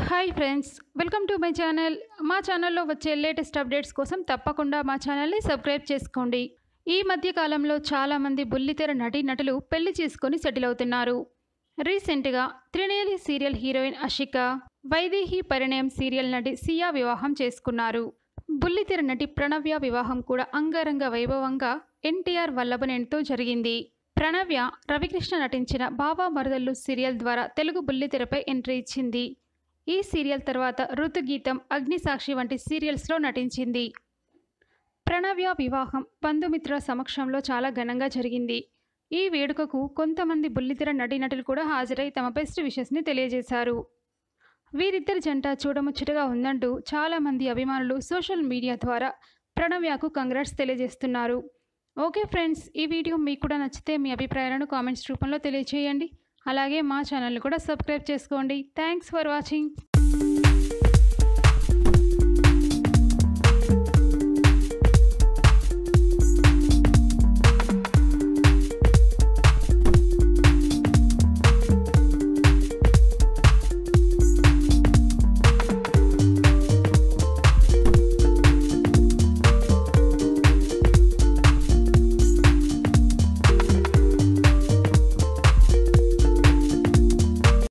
hi friends welcome to my channel మా ఛానల్లో వచ్చే లేటెస్ట్ అప్డేట్స్ కోసం తప్పకుండా మా ఛానల్ని సబ్స్క్రైబ్ చేసుకోండి ఈ మధ్య కాలంలో చాలామంది బుల్లితెర నటీ నటులు పెళ్లి చేసుకొని సెటిల్ అవుతున్నారు రీసెంట్గా త్రినేలి serial heroine Ashika Vaidehi Parinayam serial నటి సియా వివాహం చేసుకున్నారు బుల్లితెర నటి ప్రణవ్య వివాహం కూడా అంగరంగ వైభవంగా ఎన్టీఆర్ వల్లభనేనితో జరిగింది ప్రణవ్య రవికృష్ణ నటించిన బాబా మరదళ్ళు సీరియల్ ద్వారా తెలుగు బుల్లితెరపై ఎంట్రీ ఇచ్చింది ఈ సీరియల్ తర్వాత ఋతుగీతం అగ్నిసాక్షి వంటి సీరియల్స్లో నటించింది ప్రణవ్య వివాహం బంధుమిత్రుల సమక్షంలో చాలా ఘనంగా జరిగింది ఈ వేడుకకు కొంతమంది బుల్లితెర నటీనటులు కూడా హాజరై తమ బెస్ట్ విషెస్ని తెలియజేశారు వీరిద్దరి జంట చూడముచ్చటగా ఉందంటూ చాలామంది అభిమానులు సోషల్ మీడియా ద్వారా ప్రణవ్యకు కంగ్రాట్స్ తెలియజేస్తున్నారు ఓకే ఫ్రెండ్స్ ఈ వీడియో మీకు కూడా నచ్చితే మీ అభిప్రాయాలను కామెంట్స్ రూపంలో తెలియజేయండి అలాగే మా ఛానల్ని కూడా సబ్స్క్రైబ్ చేసుకోండి థ్యాంక్స్ ఫర్ వాచింగ్